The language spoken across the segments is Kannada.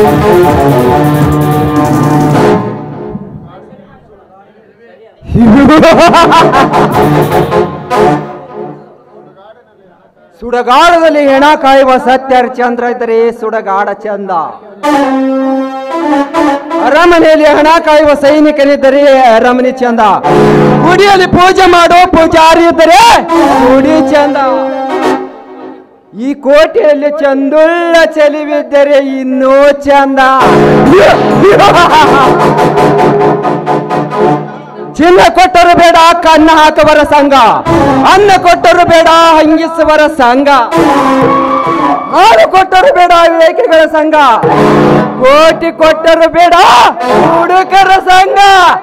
ಸುಡಗಾಡದಲ್ಲಿ ಹೆಣ ಕಾಯುವ ಸತ್ಯಹರಿಚಂದ್ರ ಇದ್ದರೆ ಸುಡಗಾಡ ಚಂದ ಅರಮನೆಯಲ್ಲಿ ಹಣ ಕಾಯುವ ಸೈನಿಕನಿದ್ದರೆ ಅರಮನೆ ಚಂದ ಗುಡಿಯಲ್ಲಿ ಪೂಜೆ ಮಾಡೋ ಪೂಜಾರಿ ಇದ್ದರೆ ಗುಡಿ ಚಂದ ಈ ಕೋಟೆಯಲ್ಲಿ ಚಂದುಳ್ಳ ಚೆಲಿವಿದ್ದರೆ ಇನ್ನೂ ಚಂದ ಚಿನ್ನ ಕೊಟ್ಟರು ಬೇಡ ಕನ್ನ ಹಾಕುವರ ಸಂಘ ಅನ್ನ ಕೊಟ್ಟರು ಬೇಡ ಹಂಗಿಸುವರ ಸಂಘ ಹಾಡು ಕೊಟ್ಟರು ಬೇಡ ವಿವೇಕಿಗಳ ಸಂಘ ಕೋಟಿ ಕೊಟ್ಟರು ಬೇಡ ಹುಡುಕರ ಸಂಘ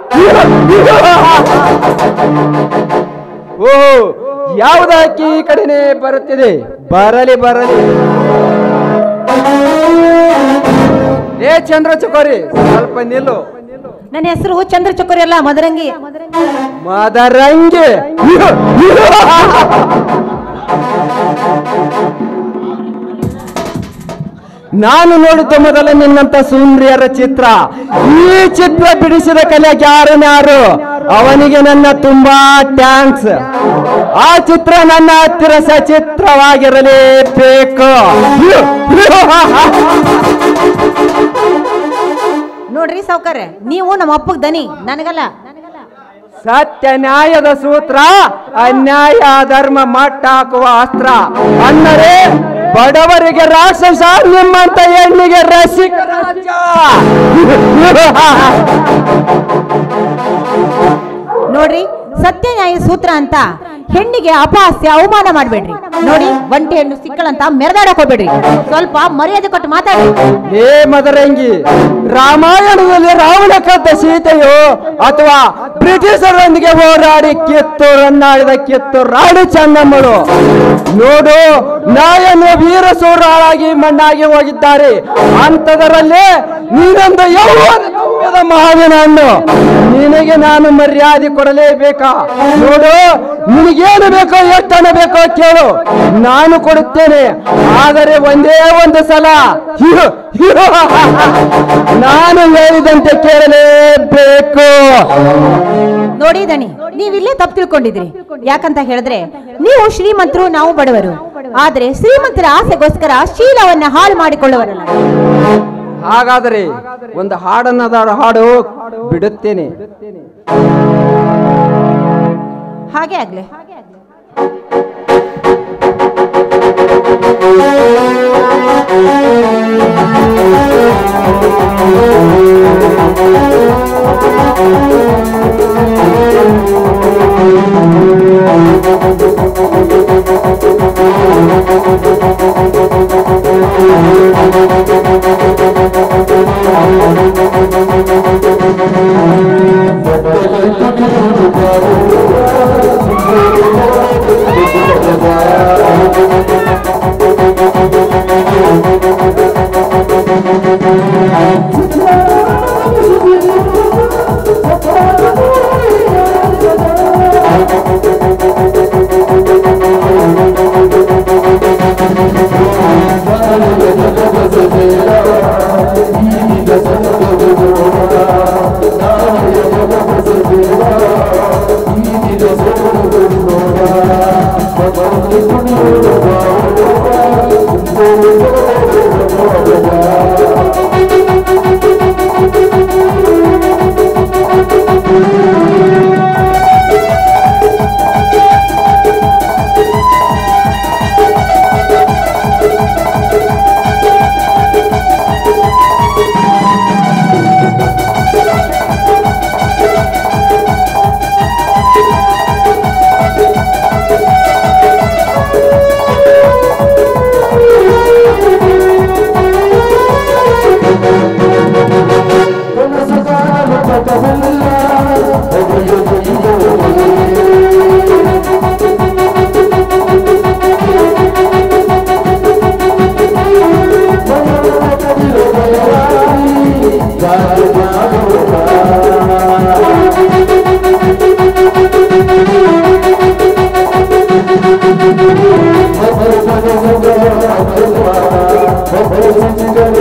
ಓ ಯಾವುದಾಕಿ ಈ ಕಡೆನೆ ಬರುತ್ತಿದೆ ಬರಲಿ ಬರಲಿ ಏ ಚಂದ್ರ ಚಕೋರಿ ಸ್ವಲ್ಪ ನಿಲ್ಲು ನನ್ನ ಹೆಸರು ಚಂದ್ರ ಚಕೋರಿ ಅಲ್ಲ ಮದರಂಗಿ ಮದರಂಗಿ ನಾನು ನೋಡಿದ್ದ ಮೊದಲ ನಿನ್ನಂತ ಸುಂದರಿಯರ ಚಿತ್ರ ಈ ಚಿತ್ರ ಬಿಡಿಸಿದ ಕಲೆಗೆ ಯಾರು ಅವನಿಗೆ ನನ್ನ ತುಂಬಾ ಟ್ಯಾಂಕ್ಸ್ ಆ ಚಿತ್ರ ನನ್ನ ಹತ್ತಿರ ಸಚಿತ್ರವಾಗಿರಲೇಬೇಕು ನೋಡ್ರಿ ಸಾವ್ಕಾರ್ರೆ ನೀವು ನಮ್ಮ ಅಪ್ಪಗ್ ದನಿ ನನಗಲ್ಲ ಸತ್ಯ ನ್ಯಾಯದ ಸೂತ್ರ ಅನ್ಯಾಯ ಧರ್ಮ ಮಟ್ಟ ಹಾಕುವ ಅಸ್ತ್ರ ಅಂದರೆ ಬಡವರಿಗೆ ರಾಕ್ಷಸ ನಿಮ್ಮಂತ ಹೆಣ್ಣಿಗೆ ರಸಿಕ ರಾಜ. ನೋಡ್ರಿ ಸತ್ಯ ನ್ಯಾಯ ಸೂತ್ರ ಅಂತ ಹೆಣ್ಣಿಗೆ ಅಪಹಾಸ್ಯ ಅವಮಾನ ಮಾಡ್ಬೇಡ್ರಿ ನೋಡಿ ಒಂಟಿ ಹೆಣ್ಣು ಸಿಕ್ಕಳಂತ ಮೆರೆದಾಡಕ್ ಹೋಗ್ಬೇಡ್ರಿ ಸ್ವಲ್ಪ ಮರ್ಯಾದೆ ಕೊಟ್ಟು ಮಾತಾಡಿ ಏ ಮದರಂಗಿ ರಾಮಾಯಣದಲ್ಲಿ ರಾವಣ ಕದ್ದ ಸೀತೆಯು ಅಥವಾ ಬ್ರಿಟಿಷರೊಂದಿಗೆ ಹೋರಾಡಿ ಕಿತ್ತೂರನ್ನಾಡಿದ ಕಿತ್ತೂರು ರಾಣಿ ಚೆನ್ನಮ್ಮಳು ನೋಡು ನಾಯನ್ನು ವೀರ ಸೂರಾಳಾಗಿ ಮಣ್ಣಾಗಿ ಹೋಗಿದ್ದಾರೆ ಅಂತದರಲ್ಲಿ ನೀನೊಂದು ಯೌವನದ ಮಾವಿನ ಹಣ್ಣು ನಿನಗೆ ನಾನು ಮರ್ಯಾದೆ ಕೊಡಲೇಬೇಕಾ ನೋಡು ನಿನಗೇನು ಬೇಕೋ ಎಷ್ಟು ಹಣ ಬೇಕೋ ಕೇಳು ನಾನು ಕೊಡುತ್ತೇನೆ ಆದರೆ ಒಂದೇ ಒಂದು ಸಲ ಹ್ಯು, ಹ್ಯು, ನಾನು ಹೇಳಿದಂತೆ ಕೇಳಲೇಬೇಕು ನೋಡಿ ದಣಿ ನೀವಿಲ್ಲೇ ತಪ್ಪು ತಿಳ್ಕೊಂಡಿದ್ರಿ ಯಾಕಂತ ಹೇಳಿದ್ರೆ ನೀವು ಶ್ರೀಮಂತರು ನಾವು ಬಡವರು ಆದ್ರೆ ಶ್ರೀಮಂತರ ಆಸೆಗೋಸ್ಕರ ಶೀಲವನ್ನ ಹಾಳು ಮಾಡಿಕೊಳ್ಳುವರಲ್ಲ ಹಾಗಾದರೆ ಒಂದು ಹಾಡನ್ನದಾರ ಹಾಡು ಬಿಡುತ್ತೇನೆ ಹಾಗೆ ಆಗ್ಲಿ Thank you.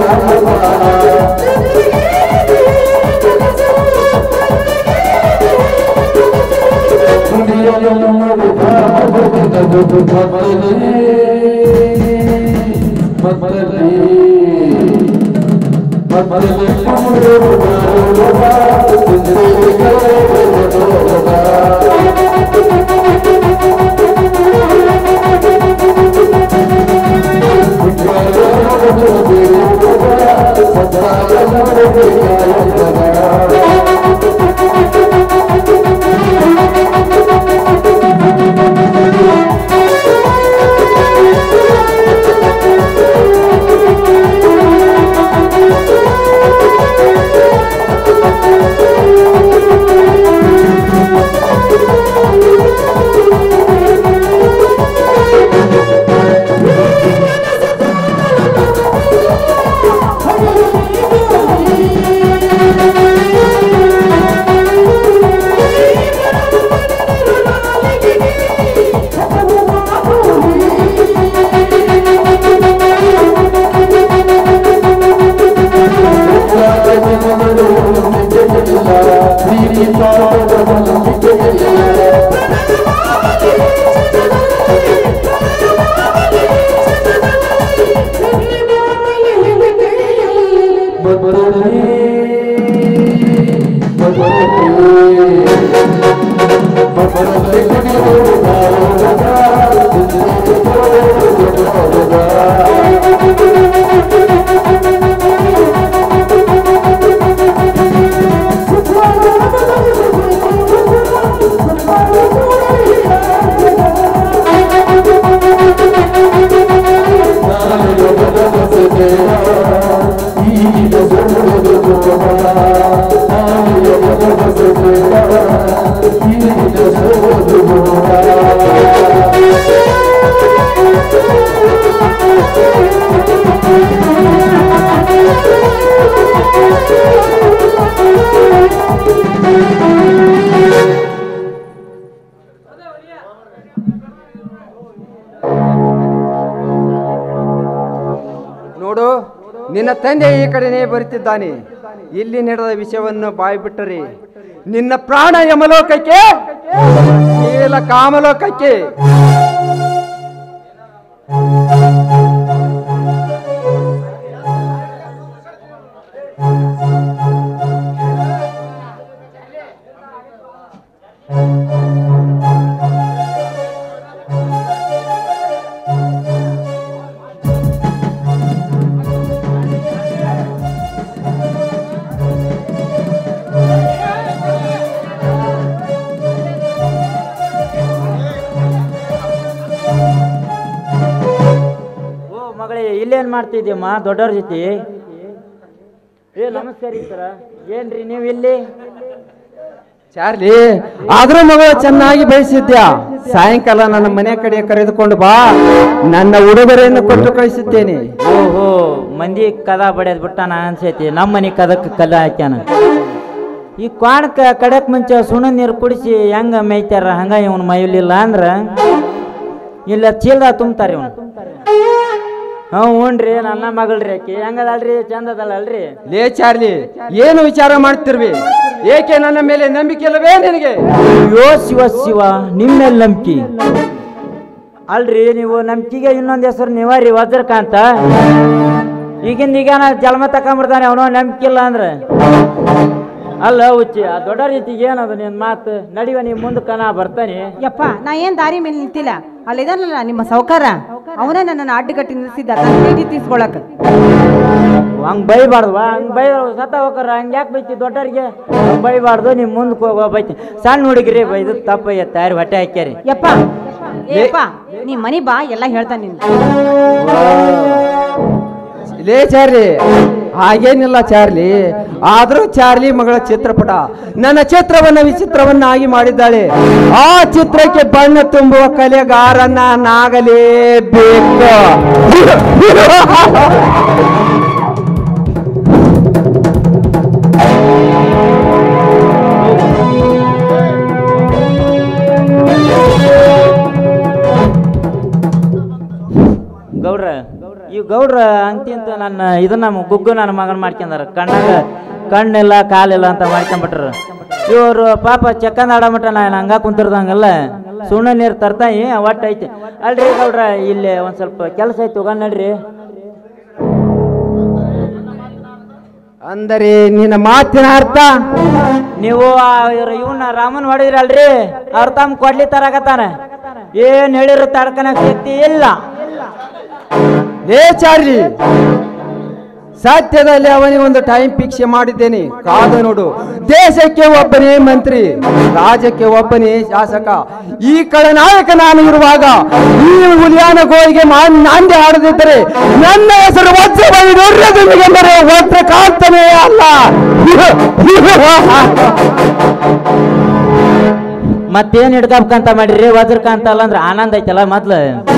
ನೋಡು ನಿನ್ನ ತಂದೆ ಈ ಕಡೆನೇ ಬರುತ್ತಿದ್ದಾನೆ ಇಲ್ಲಿ ನಡೆದ ವಿಷಯವನ್ನು ಬಾಯಿ ಬಿಟ್ಟರೆ ನಿನ್ನ ಪ್ರಾಣ ಯಮಲೋಕಕ್ಕೆ ನೀಲ ಕಾಮಲೋಕಕ್ಕೆ ಓ ಮಗಳೇ ಇಲ್ಲೇನ್ ಮಾಡ್ತಿದ್ಯಮ್ಮ ದೊಡ್ಡವ್ರ ಜೊತೆ ಏ ನಮಸ್ಕಾರ ಸರ ಏನ್ರಿ ನೀವು ಇಲ್ಲಿ ಚಾರ್ಲಿ ಆದ್ರೂ ಮಗಳು ಚೆನ್ನಾಗಿ ಬೆಳೆಸಿದ್ಯಾ ಸಾಯಂಕಾಲ ನನ್ನ ಮನೆ ಕಡೆ ಕರೆದುಕೊಂಡು ಬಾ ನನ್ನ ಉಡುಗೊರೆಯನ್ನು ಕೊಟ್ಟು ಕಳಿಸುತ್ತೇನೆ ಓಹೋ ಮಂದಿ ಕದ ಬಡಿಯೋದ್ ಬಿಟ್ಟಾನ ಅನ್ಸೈತಿ ನಮ್ಮ ಮನೆ ಕದಕ್ಕೆ ಕಲ್ಲ ಹಾಕ್ಯಾನ ಈ ಕ್ವಾಣಕ ಕಡಕ್ ಮುಂಚೆ ಸುಣ್ಣ ನೀರು ಕುಡಿಸಿ ಹೆಂಗ ಮೇಯ್ತಾರ ಹಂಗ ಇವನು ಮೈಲಿಲ್ಲ ಅಂದ್ರ ಇಲ್ಲ ಚೀಲ್ದ ತುಂಬ್ತಾರ ಇವನು ಹ್ಞೂ ಹ್ಞೂನ್ರಿ ನನ್ನ ಮಗಳ್ರಿ ಆಕಿ ಹೆಂಗದಲ್ರಿ ಚಂದ ಅದಲ್ಲಲ್ರಿ ಲೇ ಚಾರ್ಲಿ ಏನು ವಿಚಾರ ಮಾಡ್ತಿರ್ವಿ ಏಕೆ ನನ್ನ ಮೇಲೆ ನಂಬಿಕೆ ಇಲ್ಲವೇ ನಿನಗೆ ಅಯ್ಯೋ ಶಿವ ಶಿವ ನಿಮ್ಮೆಲ್ಲ ನಂಬಿಕೆ ಅಲ್ರಿ ನೀವು ನಂಬಿಕೆಗೆ ಇನ್ನೊಂದು ಹೆಸರು ನೀವರಿ ವಜ್ರಕಾಂತ ಈಗಿಂದ ಈಗ ಜನ್ಮ ತಕೊಂಬಿಡ್ತಾನೆ ಅವನು ನಂಬಿಕೆ ಇಲ್ಲ ಅಂದ್ರೆ ಅಲ್ಲ ಹುಚ್ಚಿ ಆ ದೊಡ್ಡ ರೀತಿಗೆ ಏನದು ನಿನ್ ಮಾತು ನಡಿವ ನೀವು ಮುಂದಕ್ಕೆ ನಾ ಬರ್ತಾನೆ ಯಪ್ಪ ನಾ ಏನ್ ದಾರಿ ಮೇಲೆ ನಿಂತಿಲ್ಲ ಅಲ್ಲಿದಾನಲ್ಲ ನಿಮ್ಮ ಸೌಕಾರ ಅವನೇ ನನ್ನನ್ನು ಅಡ್ಡಗಟ್ಟಿ ನಿಲ್ಸಿದ್ದ ತನ್ನ ಪ್ರೀತಿ ತೀಸ್ಕೊಳಕ್ ಹಂಗ್ ಬೈಬಾರ್ದು ಹಂಗ್ ಬೈ ಸತ್ತ ಹೋಗ್ರ ಹಂಗ್ ಯಾಕೆ ಬೈತಿ ದೊಡ್ಡರಿಗೆ ಹಂಗ್ ಬೈಬಾರ್ದು ನೀವು ಮುಂದಕ್ಕೆ ಹೋಗೋ ಬೈತಿ ಸಣ್ಣ ಹುಡುಗಿರಿ ಬೈದು ತಪ್ಪ ತಯಾರಿ ಹೊಟ್ಟೆ ಹಾಕ್ಯಾರಿ ಯಪ್ಪ ಏಪ್ಪ ನೀ ಮನಿ ಬಾ ಎಲ್ಲ ಹೇಳ್ತಾನೆ ನಿನ್ ಲೇ ಚಾರ್ಲಿ ಹಾಗೇನಿಲ್ಲ ಚಾರ್ಲಿ ಆದ್ರೂ ಚಾರ್ಲಿ ಮಗಳ ಚಿತ್ರಪಟ ನನ್ನ ಚಿತ್ರವನ್ನ ವಿಚಿತ್ರವನ್ನಾಗಿ ಮಾಡಿದ್ದಾಳೆ ಆ ಚಿತ್ರಕ್ಕೆ ಬಣ್ಣ ತುಂಬುವ ಕಲೆಗಾರನ ನಾಗಲೇಬೇಕು ಗೌಡ್ರ ಈ ಗೌಡ್ರ ಅಂತಿಂತ ನನ್ನ ಇದನ್ನ ಗುಗ್ಗು ನನ್ನ ಮಗನ ಮಾಡ್ಕೊಂಡಾರ ಕಣ್ಣಾಗ ಕಣ್ಣಿಲ್ಲ ಕಾಲಿಲ್ಲ ಅಂತ ಮಾಡ್ಕೊಂಬಿಟ್ರು ಇವರು ಪಾಪ ಚಕ್ಕಂದ ಆಡಮಟ ನಾನು ಹಂಗ ಕುಂತಿರ್ದಂಗಲ್ಲ ಸುಣ್ಣ ನೀರು ತರ್ತಾಯಿ ಒಟ್ಟು ಐತಿ ಅಲ್ರಿ ಗೌಡ್ರ ಇಲ್ಲಿ ಒಂದು ಸ್ವಲ್ಪ ಕೆಲಸ ಐತಿ ಹೋಗ ನಡ್ರಿ ಅಂದರೆ ನಿನ್ನ ಮಾತಿನ ಅರ್ಥ ನೀವು ಇವನ್ನ ರಾಮನ್ ಹೊಡಿದ್ರಲ್ರಿ ಅವ್ರ ತಮ್ಮ ಕೊಡ್ಲಿ ತರಾಕತ್ತಾನ ಏನ್ ಹೇಳಿರು ತಡ್ಕನಕ್ ಶಕ್ತಿ ಇಲ್ಲ ಲೇ ಚಾರ್ಲಿ ಸತ್ಯದಲ್ಲಿ ಅವನಿಗೆ ಒಂದು ಟೈಮ್ ಫಿಕ್ಸ್ ಮಾಡಿದ್ದೇನೆ ಕಾದು ನೋಡು ದೇಶಕ್ಕೆ ಒಬ್ಬನೇ ಮಂತ್ರಿ ರಾಜ್ಯಕ್ಕೆ ಒಬ್ಬನೇ ಶಾಸಕ ಈ ಕಡೆ ನಾಯಕ ನಾನು ಇರುವಾಗ ಈ ಹುಲಿಯಾನ ಗೋಯಿಗೆ ಮಾ- ನಾಂದಿ ಆಡದಿದ್ದರೆ ನನ್ನ ಹೆಸರು ವಜ್ರಬಲಿ ನಿಮಗೆಂದರೆ ವಜ್ರ ಕಾಂತನೇ ಅಲ್ಲ ಮತ್ತೇನ್ ಹಿಡ್ಕಬೇಕಂತ ಮಾಡಿರಿ ವಜ್ರಕಾಂತ ಅಲ್ಲ ಅಂದ್ರೆ ಆನಂದ ಐತಲ್ಲ ಮೊದ್ಲು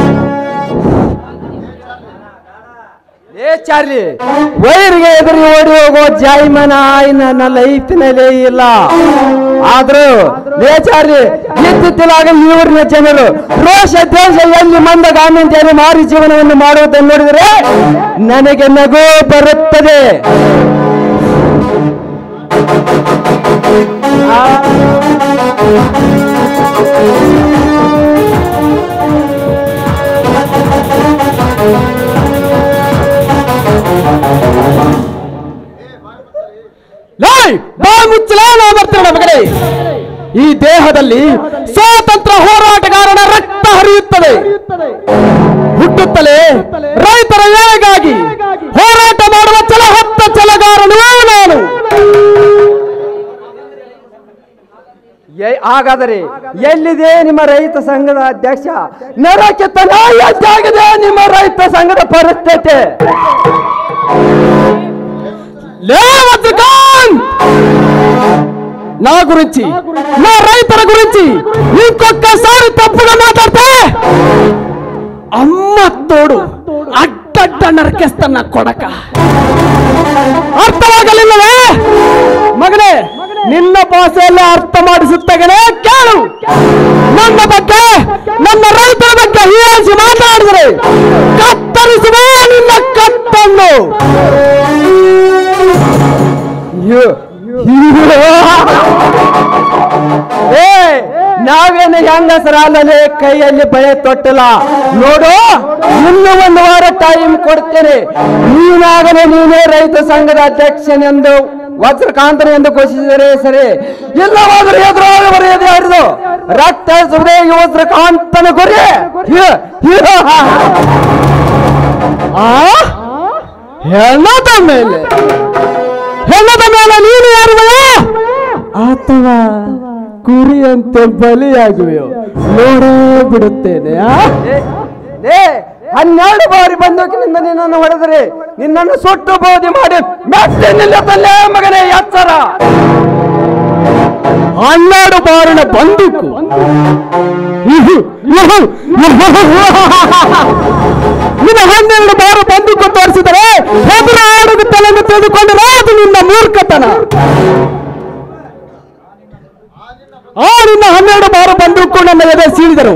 ಏ ಚಾರ್ಲಿ ವೈರಿಗೆ ಎದುರಿ ಓಡಿ ಹೋಗೋ ಜಾಯ್ಮನ ಈ ನನ್ನ ಲೈಫಿನಲ್ಲೇ ಇಲ್ಲ ಆದ್ರೂ ಲೇ ಚಾರ್ಲಿ ಇತ್ತಿತ್ತಲಾಗ ಇವರಿನ ಜನರು ರೋಷ ದೇಶ ಎಲ್ಲಿ ಮಂದಗಾಮಿಂತಿಯಲ್ಲಿ ಮಾರಿ ಜೀವನವನ್ನು ಮಾಡುವುದನ್ನು ನೋಡಿದರೆ ನನಗೆ ನಗು ಬರುತ್ತದೆ ಲೈ ಬಾ ಮುಚ್ಚಲೇ ನಾ ಬರ್ತೇನೆ ಮಗಳೇ ಈ ದೇಹದಲ್ಲಿ ಸ್ವಾತಂತ್ರ್ಯ ಹೋರಾಟಗಾರನ ರಕ್ತ ಹರಿಯುತ್ತದೆ ಹುಟ್ಟುತ್ತಲೇ ರೈತರ ಏಳಿಗಾಗಿ ಹೋರಾಟ ಮಾಡುವ ಛಲ ಹೊತ್ತ ಛಲಗಾರನು ನಾನು ಹಾಗಾದರೆ ಎಲ್ಲಿದೆ ನಿಮ್ಮ ರೈತ ಸಂಘದ ಅಧ್ಯಕ್ಷ ನರಕ್ಕೆ ತನಾಗಿದೆ ನಿಮ್ಮ ರೈತ ಸಂಘದ ಪರಿಸ್ಥಿತಿ లే వజ్రకాంత్ నా గురించి నా రైతుల గురించి ఇంకొకసారి తప్పుగా మాట్లాడితే అమ్మ తోడు అడ్డడ్డ నరికేస్తున్న కొడక ಅರ್ಥವಾಗಲಿಲ್ಲವೇ ಮಗನೇ ನಿನ್ನ ಭಾಷೆಯಲ್ಲಿ ಅರ್ಥ ಮಾಡಿಸುತ್ತಗನೇ ಕೇಳು ನನ್ನ ಬಗ್ಗೆ ನನ್ನ ರೈತರ ಬಗ್ಗೆ ಹೀಯಾಳಿಸಿ ಮಾತಾಡಿದರೆ ಕತ್ತರಿಸುವ ನಿನ್ನ ಕತ್ತನ್ನು ಏ ನಾವೇನು ಹೆಂಗಸರಾಲಲೆ ಕೈಯಲ್ಲಿ ಬಳೆ ತೊಟ್ಟಲ್ಲ ನೋಡು ಇನ್ನು ಒಂದು ವಾರ ಟೈಮ್ ಕೊಡ್ತೇನೆ ನೀನಾಗಲೇ ನೀನೇ ರೈತ ಸಂಘದ ಅಧ್ಯಕ್ಷನೆಂದು ವಜ್ರಕಾಂತನ ಎಂದು ಘೋಷಿಸಿದರೆ ಸರಿ ಇಲ್ಲವಾದರೂ ಎದುರಾಗ ಬರೆಯದೆ ಹರಿದು ರಕ್ತ ಸುರದೇ ಈ ವಜ್ರಕಾಂತನ ಗುರಿ ಹ್ಯೂ, ಹ್ಯೂ. ಆ ಹೆಣ್ಣದ ಮೇಲೆ ಹೆಣ್ಣದ ಮೇಲೆ ನೀನು ಯಾರುವೆಯೋ ಅಥವಾ ಕುರಿಯಂತೆ ಬಲಿಯಾಗುವೆಯೋ ನೋಡೇ ಬಿಡುತ್ತೇನೆ ಹನ್ನೆರಡು ಬಾರಿ ಬಂದೂಕಿನಿಂದ ನಿನ್ನನ್ನು ಹೊಡೆದರೆ ನಿನ್ನನ್ನು ಸುಟ್ಟು ಬೋಧಿ ಮಾಡಿ ಮೆಟ್ಟಿ ನಿಲ್ಲದಲ್ಲೇ ಮಗನೇ ಎಚ್ಚರ ಹನ್ನೆರಡು ಬಾರಿನ ಬಂದೂಕು ಇಹು, ಇಹು, ಇಹು. ನಿನ್ನ ಹನ್ನೆರಡು ಬಾರು ಬಂದೂಕು ತೋರಿಸಿದರೆ ಎದುರು ಆಡುತ್ತಲೆಂದು ತಿಳಿದುಕೊಂಡರೆ ಅದು ನಿನ್ನ ಮೂರ್ಖತನ ಆ ನಿನ್ನ ಹನ್ನೆರಡು ಬಾರು ಬಂದೂಕು ನನ್ನ ಎದೆ ಸೀಳಿದರು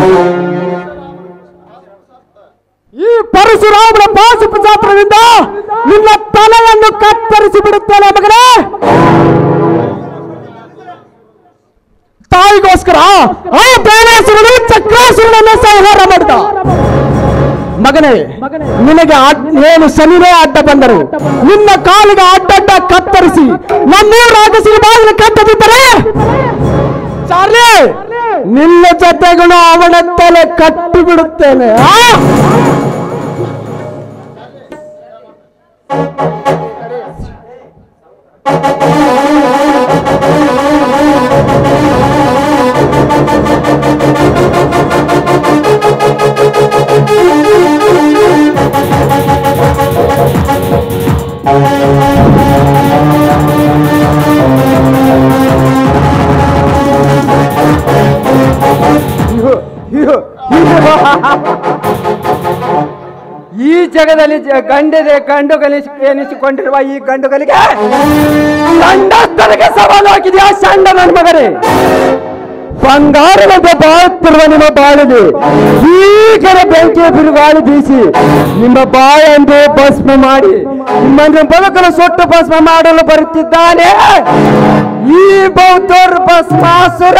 ಈ ಪರಶುರಾಮನ ಪಾಶುಪ ಜಾತ್ರದಿಂದ ನಿನ್ನ ತಲೆಯನ್ನು ಕತ್ತರಿಸಿ ಬಿಡುತ್ತೇನೆ ಮಗನೇ ತಾಯಿಗೋಸ್ಕರ ಆ ಬೇಣಾಸುರನು ಚಕ್ರಾಸುರನನ್ನು ಸಂಹಾರ ಮಾಡಿದ ಮಗನೇ ನಿನಗೆ ಅಡ್- ಏನು ಶನಿನೇ ಅಡ್ಡ ಬಂದರು ನಿನ್ನ ಕಾಲಿಗೆ ಅಡ್ಡಡ್ಡ ಕತ್ತರಿಸಿ ನಮ್ಮೂರ ರಾಗಸಿನ ಬಾಗಿಲು ಕಟ್ಟದಿದ್ದರೆ ಚಾರ್ಲಿ ನಿನ್ನ ಜೊತೆಗಳು ಅವನ ತಲೆ ಕಟ್ಟಿ ಬಿಡುತ್ತೇನೆ ಆ? ಈ ಜಗದಲ್ಲಿ ಜ- ಗಂಡಿದೆ ಗಂಡು ಗಲಿಸಿ ಎನಿಸಿಕೊಂಡಿರುವ ಈ ಗಂಡುಗಳಿಗೆ ಗಂಡಸ್ತನಿಗೆ ಸವಾಲು ಹಾಕಿದೆಯಾ ಚಂಡ ನನ್ನ ಮಗನೇ ಬಂಗಾರದಂತೆ ಬಾಳುತ್ತಿರುವ ನಿಮ್ಮ ಬಾಳಲಿ ಭೀಕರ ಬೆಂಕಿಯ ಬಿರುಗಾಳಿ ಬೀಸಿ ನಿಮ್ಮ ಬಾಯಂದು ಭಸ್ಮ ಮಾಡಿ ನಿಮ್ಮನ್ನು ಬದುಕಲು ಸೊಟ್ಟು ಭಸ್ಮ ಮಾಡಲು ಬರುತ್ತಿದ್ದಾನೆ ಈ ಬೌದ್ಧರ್ ಭಸ್ಮಾಸುರ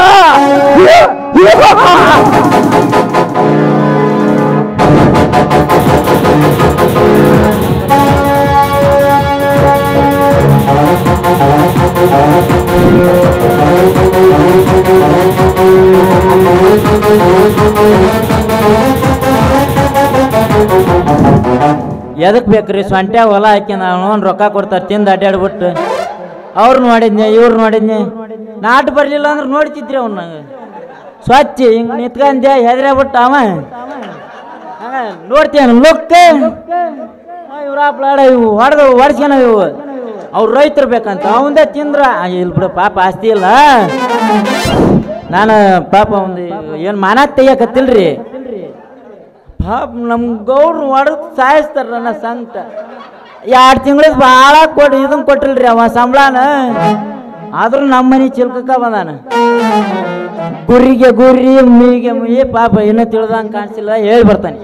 ಎದಕ್ ಬೇಕ್ರಿ ಸೊಂಟ್ಯಾಗ ಹೊಲ ಹಾಕಿ ನಾವು ರೊಕ್ಕ ಕೊಡ್ತಾರೆ ತಿಂದು ಅಡ್ಡಾಡ್ಬಿಟ್ಟು ಅವ್ರು ನೋಡಿದ್ನೆ ಇವ್ರು ನೋಡಿದ್ನೆ ನಾಟ್ ಬರ್ಲಿಲ್ಲ ಅಂದ್ರೆ ನೋಡ್ತಿದ್ರಿ ಅವ್ನ ಸ್ವಚ್ಛ ಹಿಂಗ್ ನಿಂತ್ಕಂದೆ ಹೆದ್ರೆ ಬಿಟ್ಟು ಅವ ಹಂಗ ನೋಡ್ತೇನೆ ಲುಕ್ಕ ಇವ್ರ ಪ್ಲಾಡ ಇವು ಹೊಡೆದು ಹೊಡ್ಸ್ಕೊನ ಇವು ಅವ್ರು ರೈತರು ಬೇಕಂತ ಅವಂದೇ ತಿಂದ್ರ ಆ, ಇಲ್ ಬಿಡು ಪಾಪ ಆಸ್ತಿ ಇಲ್ಲ ನಾನು ಪಾಪ ಒಂದು ಏನು ಮಾನ ತೆಗಿಯಕತ್ತಿಲ್ರಿ ಪಾಪ ನಮ್ಮ ಗೌಡ್ರು ಹೊಡೆದು ಸಾಯಿಸ್ತಾರ ನನ್ನ ಸಂಕಟ ಎರಡು ತಿಂಗಳಿದ್ ಭಾಳ ಕೊಟ್ಟು ಇದನ್ನ ಕೊಟ್ಟಿಲ್ರಿ ಅವ ಸಂಬಳನ ಆದ್ರೂ ನಮ್ಮ ಮನೆ ಚಿಲ್ಕಕ್ಕ ಬಂದಾನ ಗುರಿಗೆ ಗುರಿ ಮೀಗೆ ಮುಯಿ ಪಾಪ ಇನ್ನೂ ತಿಳಿದಂಗೆ ಕಾಣಿಸಿಲ್ಲ ಹೇಳಿ ಬರ್ತಾನೆ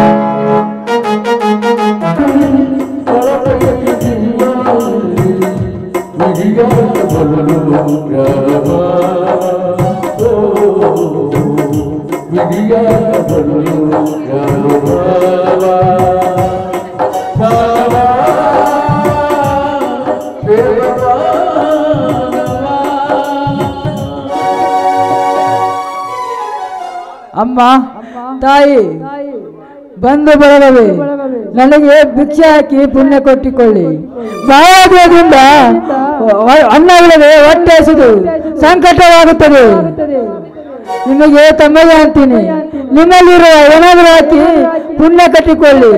ಅಮ್ಮ ತಾಯಿ ಬಂದು ಬಳಗವೇ ನನಗೆ ಭಿಕ್ಷೆ ಹಾಕಿ ಪುಣ್ಯ ಕೊಟ್ಟಿಕೊಳ್ಳಿ ಬಾಯಾದ್ಯದಿಂದ ಅನ್ನವಿಲ್ಲದೆ ಹೊಟ್ಟೆ ಹಸಿದು ಸಂಕಟವಾಗುತ್ತದೆ ನಿಮಗೆ ತಮ್ಮಯ್ಯ ಅಂತೀನಿ ನಿಮ್ಮಲ್ಲಿರುವ ಏನಾದರೂ ಹಾಕಿ ಪುಣ್ಯ ಕಟ್ಟಿಕೊಳ್ಳಿ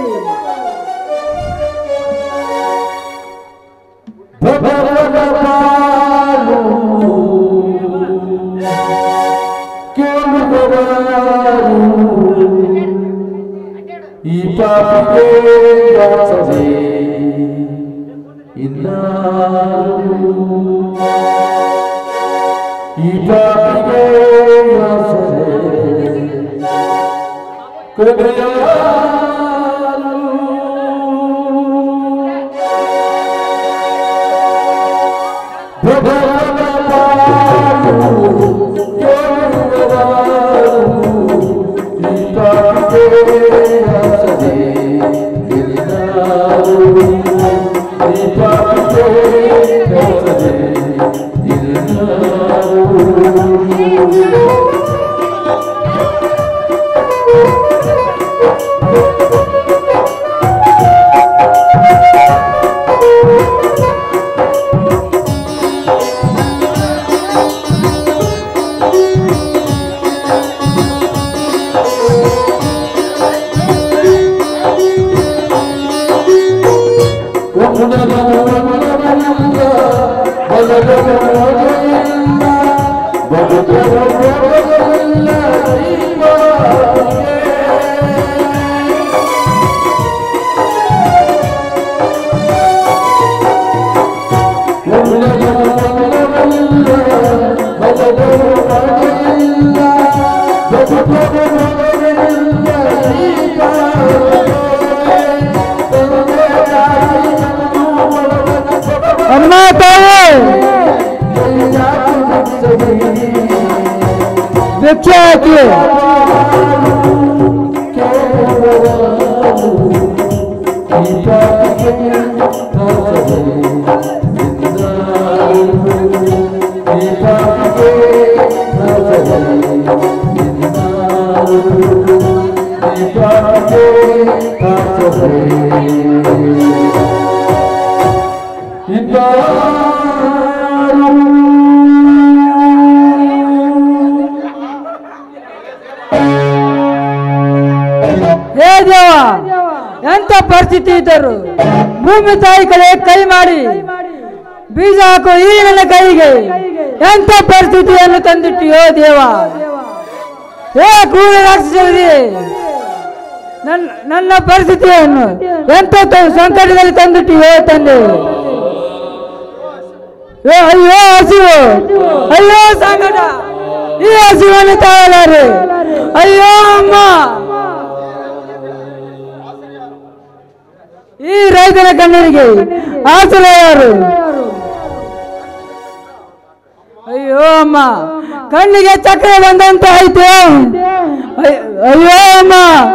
ಈ ಪಾಪಿಗೆ ಯಾಚನೆ ಇನ್ನಾರು ಈ ಪಾಪಿಗೆ ಯಾಚನೆ ಅಮ್ಮ ತಾಯಿ ಭಿಕ್ಷೆ ಹಾಕಿ ಹೇ ದೇವ ಎಂತ ಪರಿಸ್ಥಿತಿ ಇದ್ದರು ಭೂಮಿ ತಾಯಿ ಕಡೆ ಕೈ ಮಾಡಿ ಬೀಜ ಹಾಕೋ ಈ ನನ್ನ ಕೈಗೆ ಎಂತ ಪರಿಸ್ಥಿತಿಯನ್ನು ತಂದಿಟ್ಟಿಯೋ ದೇವ ಹೇ ಕ್ರೂರ ರಾಕ್ಷಸರಿ ನನ್ನ ನನ್ನ ಪರಿಸ್ಥಿತಿಯನ್ನು ಎಂತ ತ- ಸಂಕಟದಲ್ಲಿ ತಂದಿಟ್ಟಿಯೋ ತಂದೆ ಏ ಅಯ್ಯೋ ಹಸಿವು ಅಯ್ಯೋ ಸಂಕಟ ಈ ಹಸಿವನ್ನು ತಾಳಲಾರೆ ಅಯ್ಯೋ ಅಮ್ಮ ಈ ರೈತನ ಕಣ್ಣೀರಿಗೆ ಆಸರೆ ಯಾರು ಅಯ್ಯೋ ಅಮ್ಮ ಕಣ್ಣಿಗೆ ಚಕ್ರ ಬಂದಂತ ಆಯ್ತು ಅಯ್ಯ- ಅಯ್ಯೋ ಅಮ್ಮ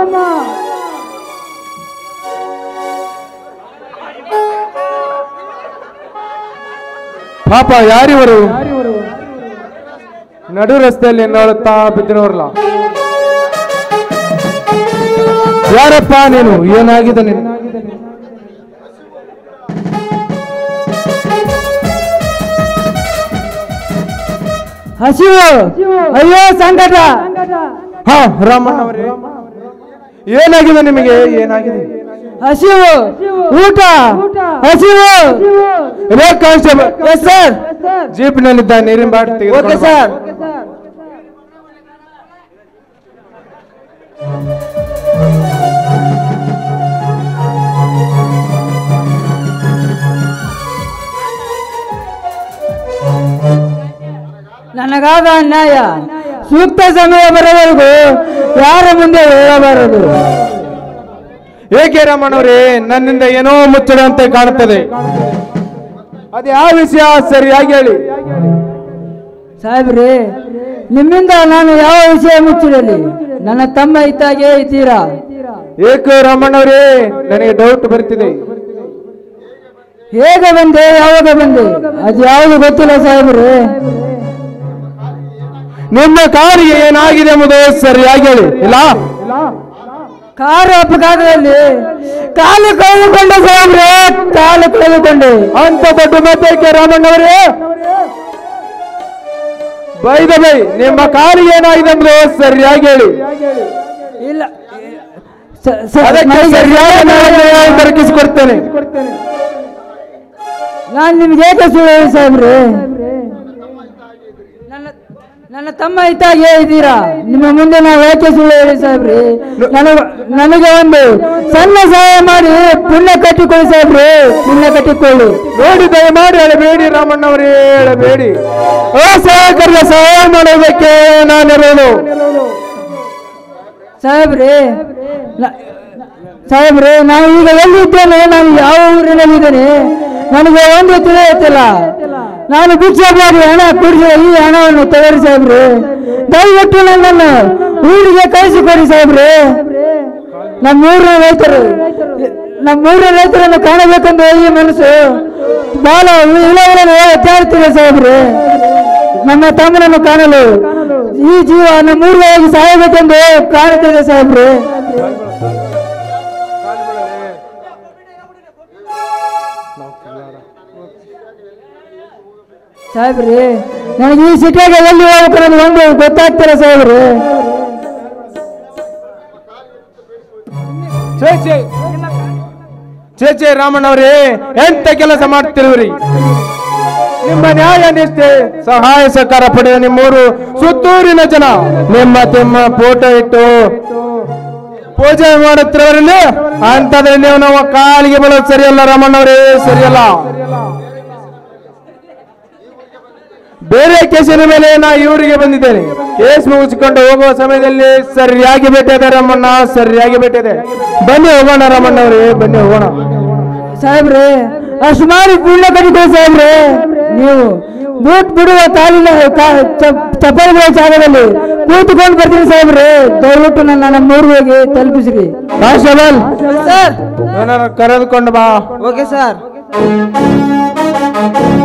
ಪಾಪ ಯಾರಿವರು ನಡು ರಸ್ತೆಯಲ್ಲಿ ನೋಡುತ್ತಾ ಬಿದ್ದಿರೋರ್ಲ ಯಾರಪ್ಪ ನೀನು ಏನಾಗಿದೆ ನೀನು ಹಸಿವು ಅಯ್ಯೋ ಸಂಕಟ ಹಾ ರಾಮಣ್ಣ ಅವರೇ ಏನಾಗಿದೆ ನಿಮಗೆ ಏನಾಗಿದೆ ಹಸಿವು ಊಟ ಹಸಿವು ರೇ ಕಾನ್ಸ್ಟೇಬಲ್ ಎಸ್ ಸರ್ ಜೀಪ್ನಲ್ಲಿದ್ದ ನೀರಿನ ಬಾಟಲ್ ಓಕೆ ಸರ್ ನನಗಾದ ಅನ್ಯಾಯ ಸೂಕ್ತ ಸಮಯ ಬರೋವರೆಗೂ ಯಾರ ಮುಂದೆ ಹೇಳಬಾರದು ಏಕೆ ರಾಮಣ್ಣವರೇ ನನ್ನಿಂದ ಏನೋ ಮುಚ್ಚದಂತೆ ಕಾಣುತ್ತದೆ ಅದು ಯಾವ ವಿಷಯ ಸರಿಯಾಗಿ ಹೇಳಿ ಸಾಹೇಬ್ರಿ ನಿಮ್ಮಿಂದ ನಾನು ಯಾವ ವಿಷಯ ಮುಚ್ಚಿರಲಿ ನನ್ನ ತಮ್ಮ ಇದ್ದಾಗೆ ಇದ್ದೀರಾ ಏಕೆ ರಾಮಣ್ಣವರೇ ನನಗೆ ಡೌಟ್ ಬರ್ತಿದೆ ಹೇಗೆ ಬಂದೆ ಯಾವಾಗ ಬಂದೆ ಅದು ಯಾವುದು ಗೊತ್ತಿಲ್ಲ ಸಾಹೇಬ್ರಿ ನಿಮ್ಮ ಕಾರಿಗೆ ಏನಾಗಿದೆ ಎಂಬುದು ಸರಿಯಾಗಿ ಹೇಳಿ ಇಲ್ಲ ಕಾರು ಅಪಘಾತದಲ್ಲಿ ಕಾಲು ಕಳೆದುಕೊಂಡೆ ಸಾಹೇಬ್ರೆ ಕಾಲು ಕಳೆದುಕೊಂಡೆ ಅಂತ ದೊಡ್ಡ ಮತಕ್ಕೆ ರಾಮಣ್ಣವರೇ ಬೈದ ಬೈ ನಿಮ್ಮ ಕಾರಿಗೆ ಏನಾಗಿದೆ ಎಂಬುದು ಸರಿಯಾಗಿ ಹೇಳಿ ಇಲ್ಲ ಸ- ಸ- ಅದಕ್ಕೆ ನನಗೆ ಸರಿಯಾದ ನ್ಯಾಯ ದೊರಕಿಸಿಕೊಡ್ತೇನೆ ನಾನು ನಿಮ್ಗೆ ಏಕೆ ಸುಳ್ಳು ಹೇಳಿ ಸಾಹೇಬ್ರೆ ನನ್ನ ನನ್ನ ತಮ್ಮ ಇದ್ದಾಗೆ ಇದ್ದೀರಾ ನಿಮ್ಮ ಮುಂದೆ ನಾವು ಏಕೆ ಸುಳ್ಳು ಹೇಳಿ ಸಾಹೇಬ್ರಿ ನನಗ ನನಗೆ ಒಂದು ಸಣ್ಣ ಸಹಾಯ ಮಾಡಿ ಪುಣ್ಯ ಕಟ್ಟಿಕೊಳ್ಳಿ ಸಾಹೇಬ್ರಿ ಪುಣ್ಯ ಕಟ್ಟಿಕೊಳ್ಳಿ ನೋಡಿ ದಯಮಾಡಿ ಹೇಳಬೇಡಿ ರಾಮಣ್ಣವರೇ ಹೇಳಬೇಡಿ ಅಸಹಕರ್ಯ ಸಹಾಯ ಮಾಡೋದಕ್ಕೆ ನಾನಿರೋದು ಸಾಹೇಬ್ರಿ ನ- ಸಾಹೇಬ್ರಿ ನಾನು ಈಗ ಎಲ್ಲಿದ್ದೇನೆ ನಾನು ಯಾವ ಊರಿನಲ್ಲಿದ್ದೇನೆ ನನಗೆ ಒಂದು ತಿಳಿಯುತ್ತಿಲ್ಲ ನಾನು ಭಿಕ್ಷೆ ಮಾಡಿ ಹಣ ಕುಡಿಸಿದ ಈ ಹಣವನ್ನು ತಗೋರಿ ಸಾಹೇಬ್ರಿ ದಯವಿಟ್ಟು ನನ್ನನ್ನು ಊರಿಗೆ ಕಳಿಸಿಕೊಡಿ ಸಾಹೇಬ್ರಿ ನಮ್ಮೂರಿನ ರೈತರು ನಮ್ಮೂರಿನ ರೈತರನ್ನು ಕಾಣಬೇಕೆಂದು ಈ ಮನಸ್ಸು ಬಹಳ ಇಳವಲನೆ ಜಾರುತ್ತಿದೆ ಸಾಹೇಬ್ರಿ ನನ್ನ ತಮ್ಮನನ್ನು ಕಾಣಲು ಈ ಜೀವ ನಮ್ಮೂರಿಗೆ ಹೋಗಿ ಸಾಯಬೇಕೆಂದು ಕಾಣುತ್ತಿದೆ ಸಾಹೇಬ್ರಿ ಸಾಹೇಬ್ರಿ ನನಗೆ ಈ ಸಿಟಿಯಾಗ ಎಲ್ಲಿ ಹೋಗ್ಬೇಕು ಅನ್ನೋದು ಒಂದು ಗೊತ್ತಾಗ್ತಿಲ್ಲ ಸಾಹೇಬ್ರಿ ಛೇ ಛೇ ಛೇ ಛೇ ರಾಮಣ್ಣವರೇ ಎಂತ ಕೆಲಸ ಮಾಡ್ತಿರುವಿರಿ ನಿಮ್ಮ ನ್ಯಾಯ ನಿಷ್ಠೆ ಸಹಾಯ ಸಹಕಾರ ಪಡೆದ ನಿಮ್ಮೂರು ಸುತ್ತೂರಿನ ಜನ ನಿಮ್ಮ ತಿಮ್ಮ ಫೋಟೋ ಇಟ್ಟು ಪೂಜೆ ಮಾಡುತ್ತಿರೋರಲ್ಲಿ ಅಂತದ್ರಲ್ಲಿ ನೀವು ನಾವು ಕಾಲಿಗೆ ಬೀಳೋದು ಸರಿಯಲ್ಲ ರಾಮಣ್ಣವರೇ ಸರಿಯಲ್ಲ ಬೇರೆ ಕೇಸಿನ ಮೇಲೆ ನಾ ಇವರಿಗೆ ಬಂದಿದ್ದೇನೆ ಕೇಸ್ ಮುಗಿಸಿಕೊಂಡು ಹೋಗುವ ಸಮಯದಲ್ಲಿ ಸರಿಯಾಗಿ ಭೇಟಿಯಾದ ರಮಣ್ಣ ಸರಿಯಾಗಿ ಭೇಟಿಯಾದೆ ಬನ್ನಿ ಹೋಗೋಣ ರಮಣ್ಣವರೇ ಬನ್ನಿ ಹೋಗೋಣ ಸಾಹೇಬ್ರೆ ಅಷ್ಟು ಮಾಡಿ ಪುಣ್ಯ ಕಟ್ಟಿಕೊಳ್ಳಿ ಸಾಹೇಬ್ರೆ ನೀವು ಬೂಟ್ ಬಿಡುವ ಕಾಲಿನ ಕಾ- ಚ- ಚಪ್ಪಲಿ ಬಿಡುವ ಜಾಗದಲ್ಲಿ ಕೂತ್ಕೊಂಡು ಬರ್ತೀನಿ ಸಾಹೇಬ್ರೆ ದಯವಿಟ್ಟು ನನ್ನ ನಮ್ಮ ಊರಿಗೆ ತಲುಪಿಸ್ರಿ ಕಾನ್ಸ್ಟೇಬಲ್ ಸರ್ ನನ್ನನ್ನು ಕರೆದುಕೊಂಡು ಬಾ ಓಕೆ ಸರ್